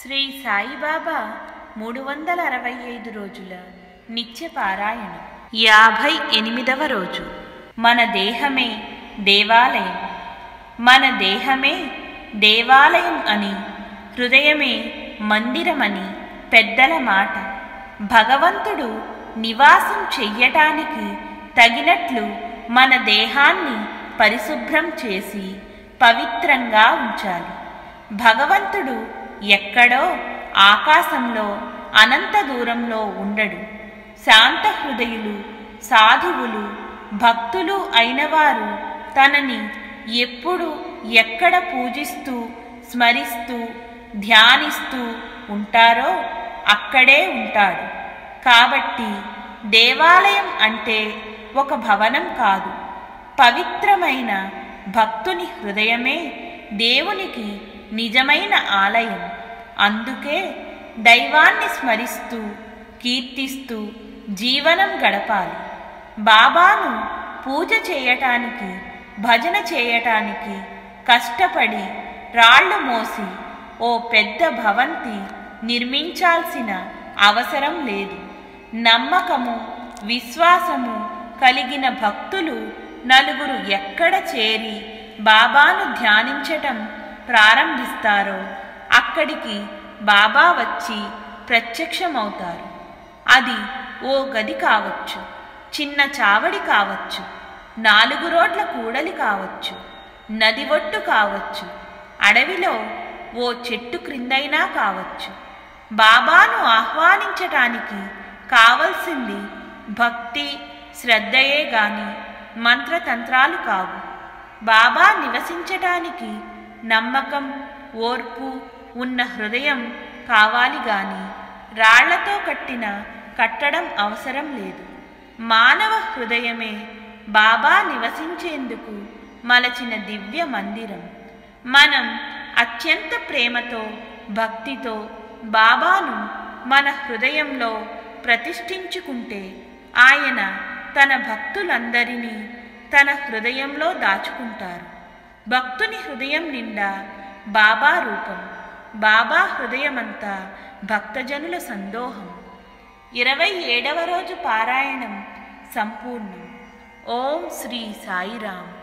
శ్రీ సాయిబాబా మూడు వందల అరవై ఐదు రోజుల నిత్య పారాయణ యాభై ఎనిమిదవ రోజు మన దేహమే దేవాలయం మన దేహమే దేవాలయం అని హృదయమే మందిరమని పెద్దల మాట భగవంతుడు నివాసం చెయ్యటానికి తగినట్లు మన దేహాన్ని పరిశుభ్రం చేసి పవిత్రంగా ఉంచాలి భగవంతుడు ఎక్కడో ఆకాశంలో అనంత దూరంలో ఉండడు శాంత హృదయులు సాధువులు భక్తులు అయినవారు తనని ఎప్పుడు ఎక్కడ పూజిస్తూ స్మరిస్తూ ధ్యానిస్తూ ఉంటారో అక్కడే ఉంటాడు కాబట్టి దేవాలయం అంటే ఒక భవనం కాదు పవిత్రమైన భక్తుని హృదయమే దేవునికి నిజమైన ఆలయం అందుకే దైవాన్ని స్మరిస్తూ కీర్తిస్తూ జీవనం గడపాలి బాబాను పూజ చేయటానికి భజన చేయటానికి కష్టపడి రాళ్ళు మోసి ఓ పెద్ద భవంతి నిర్మించాల్సిన అవసరం లేదు నమ్మకము విశ్వాసము కలిగిన భక్తులు నలుగురు ఎక్కడ చేరి బాబాను ధ్యానించటం ప్రారంభిస్తారో అక్కడికి బాబా వచ్చి ప్రత్యక్షమవుతారు అది ఓ గది కావచ్చు చిన్న చావడి కావచ్చు నాలుగు రోడ్ల కూడలి కావచ్చు నది ఒట్టు కావచ్చు అడవిలో ఓ చెట్టు క్రిందైనా కావచ్చు బాబాను ఆహ్వానించటానికి కావలసింది భక్తి శ్రద్ధయే గాని మంత్రతంత్రాలు కావు బాబా నివసించటానికి నమ్మకం ఓర్పు ఉన్న హృదయం కావాలి గాని రాళ్లతో కట్టిన కట్టడం అవసరం లేదు మానవ హృదయమే బాబా నివసించేందుకు మలచిన దివ్య మందిరం మనం అత్యంత ప్రేమతో భక్తితో బాబాను మన హృదయంలో ప్రతిష్ఠించుకుంటే ఆయన తన భక్తులందరినీ తన హృదయంలో దాచుకుంటారు భక్తుని హృదయం నిండా బాబా రూపం బాబా హృదయమంతా భక్తజనుల సందోహం ఇరవై ఏడవ రోజు పారాయణం సంపూర్ణం ఓం శ్రీ సాయిరామ్